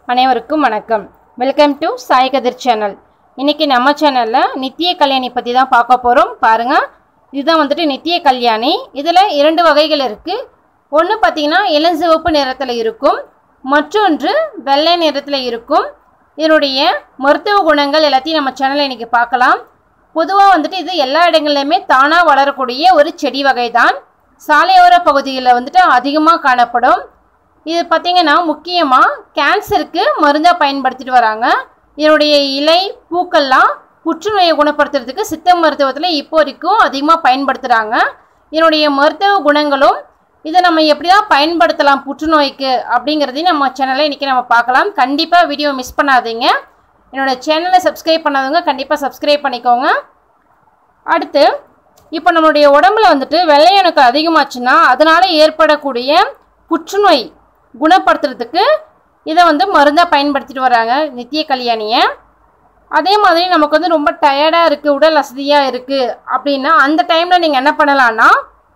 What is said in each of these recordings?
அனைவருக்கும் வணக்கம் welcome to Sai Kathir channel இன்னைக்கு நம்ம சேனலில் நித்திய கல்யாணி பற்றி தான் பார்க்க போகிறோம் பாருங்கள் இதுதான் வந்துட்டு நித்திய கல்யாணி இதில் இரண்டு வகைகள் இருக்குது ஒன்று பார்த்தீங்கன்னா இளஞ்சிவப்பு நிறத்தில் இருக்கும் மற்றொன்று வெள்ளை நிறத்தில் இருக்கும் இதனுடைய மருத்துவ குணங்கள் எல்லாத்தையும் நம்ம சேனலில் இன்றைக்கி பார்க்கலாம் பொதுவாக வந்துட்டு இது எல்லா இடங்கள்லையுமே தானாக வளரக்கூடிய ஒரு செடி வகை தான் சாலையோர பகுதிகளில் வந்துட்டு அதிகமாக காணப்படும் இது பார்த்தீங்கன்னா முக்கியமாக கேன்சருக்கு மருந்தாக பயன்படுத்திட்டு வராங்க இதனுடைய இலை பூக்கள்லாம் புற்றுநோயை குணப்படுத்துறதுக்கு சித்த மருத்துவத்தில் இப்போ வரைக்கும் அதிகமாக பயன்படுத்துகிறாங்க இதனுடைய மருத்துவ குணங்களும் இதை நம்ம எப்படி தான் பயன்படுத்தலாம் புற்றுநோய்க்கு அப்படிங்கிறதையும் நம்ம சேனலில் இன்றைக்கி நம்ம பார்க்கலாம் கண்டிப்பாக வீடியோ மிஸ் பண்ணாதீங்க என்னோட சேனலை சப்ஸ்கிரைப் பண்ணாதவங்க கண்டிப்பாக சப்ஸ்கிரைப் பண்ணிக்கோங்க அடுத்து இப்போ நம்மளுடைய உடம்புல வந்துட்டு வெள்ளையணுக்கு அதிகமாச்சுன்னா அதனால் ஏற்படக்கூடிய புற்றுநோய் குணப்படுத்துறதுக்கு இதை வந்து மருந்தாக பயன்படுத்திட்டு வராங்க நித்திய கல்யாணியை அதே மாதிரி நமக்கு வந்து ரொம்ப டயர்டாக இருக்குது உடல் அசதியாக இருக்குது அப்படின்னா அந்த டைமில் நீங்கள் என்ன பண்ணலான்னா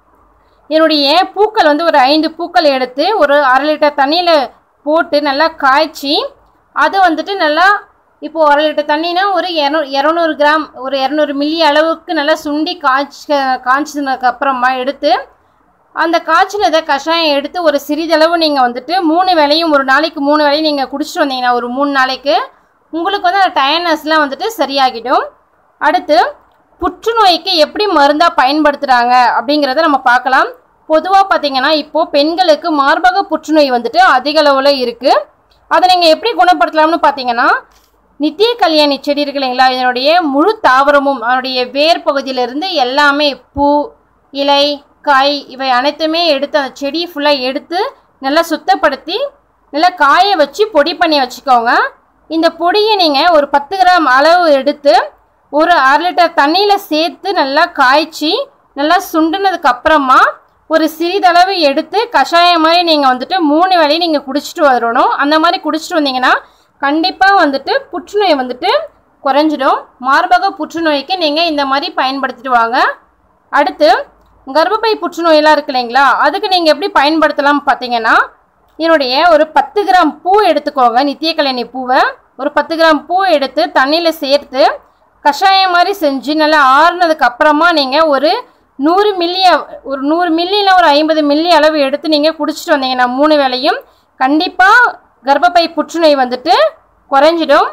என்னுடைய பூக்கள் வந்து ஒரு ஐந்து பூக்கள் எடுத்து ஒரு அரை லிட்டர் தண்ணியில் போட்டு நல்லா காய்ச்சி அதை வந்துட்டு நல்லா இப்போது அரை லிட்டர் தண்ணினா ஒரு இரநூ இரநூறு கிராம் ஒரு இரநூறு மில்லி அளவுக்கு நல்லா சுண்டி காய்ச்ச காய்ச்சினதுக்கு அப்புறமா எடுத்து அந்த காய்ச்சினதை கஷாயம் எடுத்து ஒரு சிறிதளவு நீங்கள் வந்துட்டு மூணு வேளையும் ஒரு நாளைக்கு மூணு வேளையும் நீங்கள் குடிச்சிட்டு வந்தீங்கன்னா ஒரு மூணு நாளைக்கு உங்களுக்கு வந்து அந்த டயர்னஸ்லாம் வந்துட்டு சரியாகிடும் அடுத்து புற்றுநோய்க்கு எப்படி மருந்தாக பயன்படுத்துகிறாங்க அப்படிங்கிறத நம்ம பார்க்கலாம் பொதுவாக பார்த்தீங்கன்னா இப்போது பெண்களுக்கு மார்பக புற்றுநோய் வந்துட்டு அதிக அளவில் இருக்குது அதை நீங்கள் எப்படி குணப்படுத்தலாம்னு பார்த்தீங்கன்னா நித்திய கல்யாணி செடி இருக்கு இல்லைங்களா இதனுடைய முழு தாவரமும் அதனுடைய வேர் பகுதியிலிருந்து எல்லாமே பூ இலை காய் இவை அனைத்துமே எடுத்து அந்த செடி ஃபுல்லாக எடுத்து நல்லா சுத்தப்படுத்தி நல்லா காய வச்சு பொடி பண்ணி வச்சுக்கோங்க இந்த பொடியை நீங்கள் ஒரு பத்து கிராம் அளவு எடுத்து ஒரு அரை லிட்டர் தண்ணியில் சேர்த்து நல்லா காய்ச்சி நல்லா சுண்டுனதுக்கு அப்புறமா ஒரு சிறிதளவு எடுத்து கஷாயம் மாதிரி நீங்கள் வந்துட்டு மூணு வேளையும் நீங்கள் குடிச்சிட்டு வரணும் அந்த மாதிரி குடிச்சிட்டு வந்தீங்கன்னா கண்டிப்பாக வந்துட்டு புற்றுநோய் வந்துட்டு குறைஞ்சிடும் மார்பக புற்றுநோய்க்கு நீங்கள் இந்த மாதிரி பயன்படுத்திட்டு வாங்க அடுத்து கர்ப்பப்பை புற்றுநோயெல்லாம் இருக்கு இல்லைங்களா அதுக்கு நீங்கள் எப்படி பயன்படுத்தலாம் பார்த்தீங்கன்னா என்னுடைய ஒரு பத்து கிராம் பூ எடுத்துக்கோங்க நித்திய கல்யாணி பூவை ஒரு பத்து கிராம் பூ எடுத்து தண்ணியில் சேர்த்து கஷாயம் மாதிரி செஞ்சு நல்லா ஆறுனதுக்கு அப்புறமா நீங்கள் ஒரு நூறு மில்லி ஒரு நூறு மில்லியில் ஒரு ஐம்பது மில்லி அளவு எடுத்து நீங்கள் குடிச்சிட்டு வந்தீங்கன்னா மூணு வேளையும் கண்டிப்பாக கர்ப்பப்பை புற்றுநோய் வந்துட்டு குறைஞ்சிடும்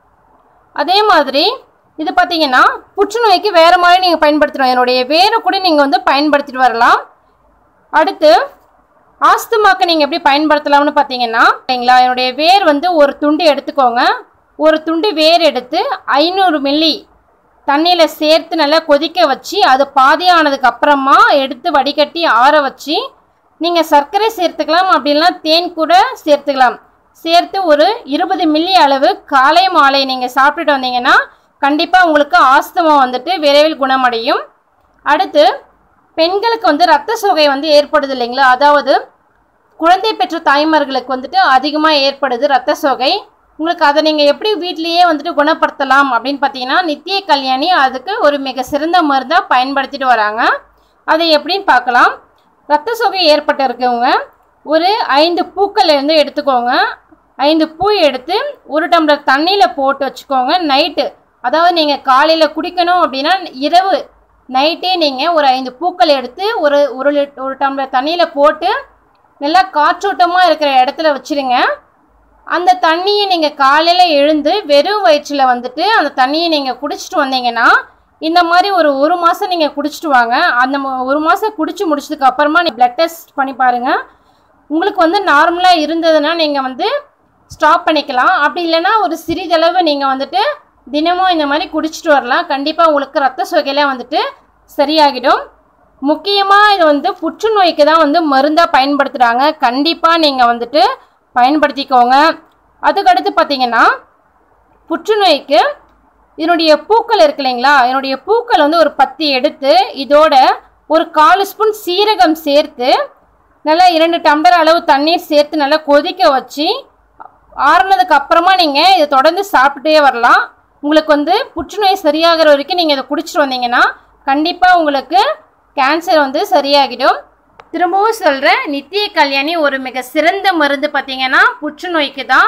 அதே மாதிரி இது பார்த்தீங்கன்னா புற்றுநோய்க்கு வேறு மாதிரி நீங்கள் பயன்படுத்தணும் என்னுடைய வேரை கூட நீங்கள் வந்து பயன்படுத்திட்டு வரலாம் அடுத்து ஆஸ்துமாக்கு நீங்கள் எப்படி பயன்படுத்தலாம்னு பார்த்தீங்கன்னா சரிங்களா என்னுடைய வேர் வந்து ஒரு துண்டு எடுத்துக்கோங்க ஒரு துண்டு வேர் எடுத்து ஐநூறு மில்லி தண்ணியில் சேர்த்து நல்லா கொதிக்க வச்சு அது பாதியானதுக்கு அப்புறமா எடுத்து வடிகட்டி ஆற வச்சு நீங்கள் சர்க்கரை சேர்த்துக்கலாம் அப்படின்னா தேன் கூட சேர்த்துக்கலாம் சேர்த்து ஒரு இருபது மில்லி அளவு காலை மாலை நீங்கள் சாப்பிட்டுட்டு வந்தீங்கன்னா கண்டிப்பாக உங்களுக்கு ஆஸ்துமா வந்துட்டு விரைவில் குணமடையும் அடுத்து பெண்களுக்கு வந்து ரத்த சோகை வந்து ஏற்படுது இல்லைங்களா அதாவது குழந்தை பெற்ற தாய்மார்களுக்கு வந்துட்டு அதிகமாக ஏற்படுது ரத்த சோகை உங்களுக்கு அதை நீங்கள் எப்படி வீட்லேயே வந்துட்டு குணப்படுத்தலாம் அப்படின்னு பார்த்தீங்கன்னா நித்திய கல்யாணி அதுக்கு ஒரு மிக சிறந்த மருந்தாக பயன்படுத்திட்டு வராங்க அதை எப்படின்னு பார்க்கலாம் ரத்த சோகை ஏற்பட்டு இருக்கவங்க ஒரு ஐந்து பூக்கள் இருந்து எடுத்துக்கோங்க ஐந்து பூ எடுத்து ஒரு டம்ளர் தண்ணியில் போட்டு வச்சுக்கோங்க நைட்டு அதாவது நீங்கள் காலையில் குடிக்கணும் அப்படின்னா இரவு நைட்டே நீங்கள் ஒரு ஐந்து பூக்கள் எடுத்து ஒரு ஒரு லிட் ஒரு டம்ளர் தண்ணியில் போட்டு நல்லா காற்றோட்டமாக இருக்கிற இடத்துல வச்சுருங்க அந்த தண்ணியை நீங்கள் காலையில் எழுந்து வெறும் வயிற்றில் வந்துட்டு அந்த தண்ணியை நீங்கள் குடிச்சிட்டு வந்தீங்கன்னா இந்த மாதிரி ஒரு ஒரு மாதம் நீங்கள் குடிச்சிட்டு வாங்க அந்த ம- ஒரு மாதம் குடிச்சு முடிச்சதுக்கு அப்புறமா நீ ப்ளட் டெஸ்ட் பண்ணி பாருங்கள் உங்களுக்கு வந்து நார்மலாக இருந்ததுன்னா நீங்கள் வந்து ஸ்டாப் பண்ணிக்கலாம் அப்படி இல்லைன்னா ஒரு சிறிதளவு நீங்கள் வந்துட்டு தினமும் இந்த மாதிரி குடிச்சிட்டு வரலாம் கண்டிப்பாக உங்களுக்கு ரத்த சோகையெல்லாம் வந்துட்டு சரியாகிடும் முக்கியமாக இது வந்து புற்றுநோய்க்கு தான் வந்து மருந்தாக பயன்படுத்துகிறாங்க கண்டிப்பாக நீங்கள் வந்துட்டு பயன்படுத்திக்கோங்க அதுக்கடுத்து பார்த்தீங்கன்னா புற்றுநோய்க்கு இதனுடைய பூக்கள் இருக்கு இல்லைங்களா இதனுடைய பூக்கள் வந்து ஒரு பத்து எடுத்து இதோட ஒரு கால் ஸ்பூன் சீரகம் சேர்த்து நல்லா இரண்டு டம்ளர் அளவு தண்ணீர் சேர்த்து நல்லா கொதிக்க வச்சு ஆறுனதுக்கு அப்புறமா நீங்கள் இதை தொடர்ந்து சாப்பிட்டே வரலாம் உங்களுக்கு வந்து புற்றுநோய் சரியாகிற வரைக்கும் நீங்கள் இதை குடிச்சிட்டு வந்தீங்கன்னா கண்டிப்பாக உங்களுக்கு கேன்சர் வந்து சரியாகிடும் திரும்பவும் சொல்கிறேன் நித்திய கல்யாணி ஒரு மிக சிறந்த மருந்து பார்த்தீங்கன்னா புற்றுநோய்க்கு தான்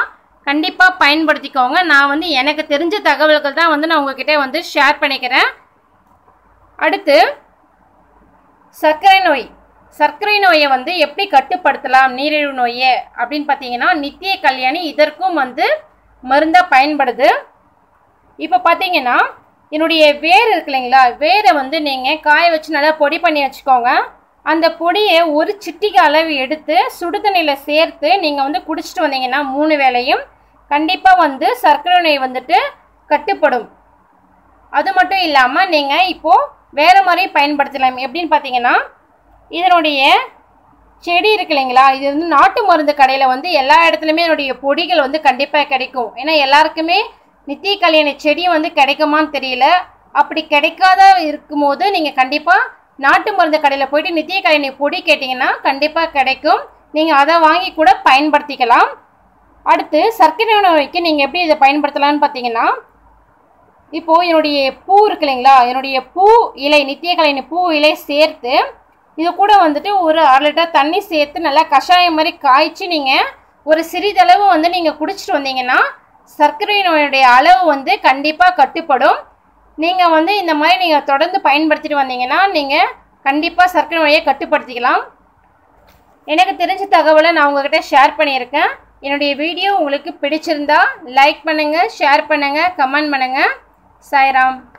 கண்டிப்பாக பயன்படுத்திக்கோங்க நான் வந்து எனக்கு தெரிஞ்ச தகவல்கள் தான் வந்து நான் உங்ககிட்ட வந்து ஷேர் பண்ணிக்கிறேன் அடுத்து சர்க்கரை நோய் சர்க்கரை நோயை வந்து எப்படி கட்டுப்படுத்தலாம் நீரிழிவு நோயை அப்படின்னு பார்த்தீங்கன்னா நித்திய கல்யாணி இதற்கும் வந்து மருந்தாக பயன்படுது இப்போ பார்த்தீங்கன்னா என்னுடைய வேர் இருக்கு இல்லைங்களா வேரை வந்து நீங்கள் காய வச்சு நல்லா பொடி பண்ணி வச்சுக்கோங்க அந்த பொடியை ஒரு சிட்டிகை அளவு எடுத்து சுடுதண்ணியில் சேர்த்து நீங்கள் வந்து குடிச்சிட்டு வந்தீங்கன்னா மூணு வேளையும் கண்டிப்பாக வந்து சர்க்கரை நோய் வந்துட்டு கட்டுப்படும் அது மட்டும் இல்லாமல் நீங்கள் இப்போது வேறு மாதிரி பயன்படுத்தலாம் எப்படின்னு பார்த்தீங்கன்னா இதனுடைய செடி இருக்கு இல்லைங்களா இது வந்து நாட்டு மருந்து கடையில் வந்து எல்லா இடத்துலையுமே இதனுடைய பொடிகள் வந்து கண்டிப்பாக கிடைக்கும் ஏன்னா எல்லாருக்குமே நித்திய கல்யாணி செடி வந்து கிடைக்குமான்னு தெரியல அப்படி கிடைக்காத இருக்கும்போது நீங்கள் கண்டிப்பாக நாட்டு மருந்து கடையில் போயிட்டு நித்திய கல்யாணி பொடி கேட்டிங்கன்னா கண்டிப்பாக கிடைக்கும் நீங்கள் அதை வாங்கி கூட பயன்படுத்திக்கலாம் அடுத்து சர்க்கரை நோய்க்கு நீங்கள் எப்படி இதை பயன்படுத்தலாம்னு பார்த்தீங்கன்னா இப்போது என்னுடைய பூ இருக்கு இல்லைங்களா என்னுடைய பூ இலை நித்திய கலைஞ பூ இலை சேர்த்து இது கூட வந்துட்டு ஒரு அரை லிட்டர் தண்ணி சேர்த்து நல்லா கஷாயம் மாதிரி காய்ச்சி நீங்கள் ஒரு சிறிதளவு வந்து நீங்கள் குடிச்சிட்டு வந்தீங்கன்னா சர்க்கரை நோயுடைய அளவு வந்து கண்டிப்பாக கட்டுப்படும் நீங்கள் வந்து இந்த மாதிரி நீங்கள் தொடர்ந்து பயன்படுத்திட்டு வந்தீங்கன்னா நீங்கள் கண்டிப்பாக சர்க்கரை நோயை கட்டுப்படுத்திக்கலாம் எனக்கு தெரிஞ்ச தகவலை நான் உங்ககிட்ட ஷேர் பண்ணியிருக்கேன் என்னுடைய வீடியோ உங்களுக்கு பிடிச்சிருந்தா லைக் பண்ணுங்கள் ஷேர் பண்ணுங்கள் கமெண்ட் பண்ணுங்கள் சாய்ராம்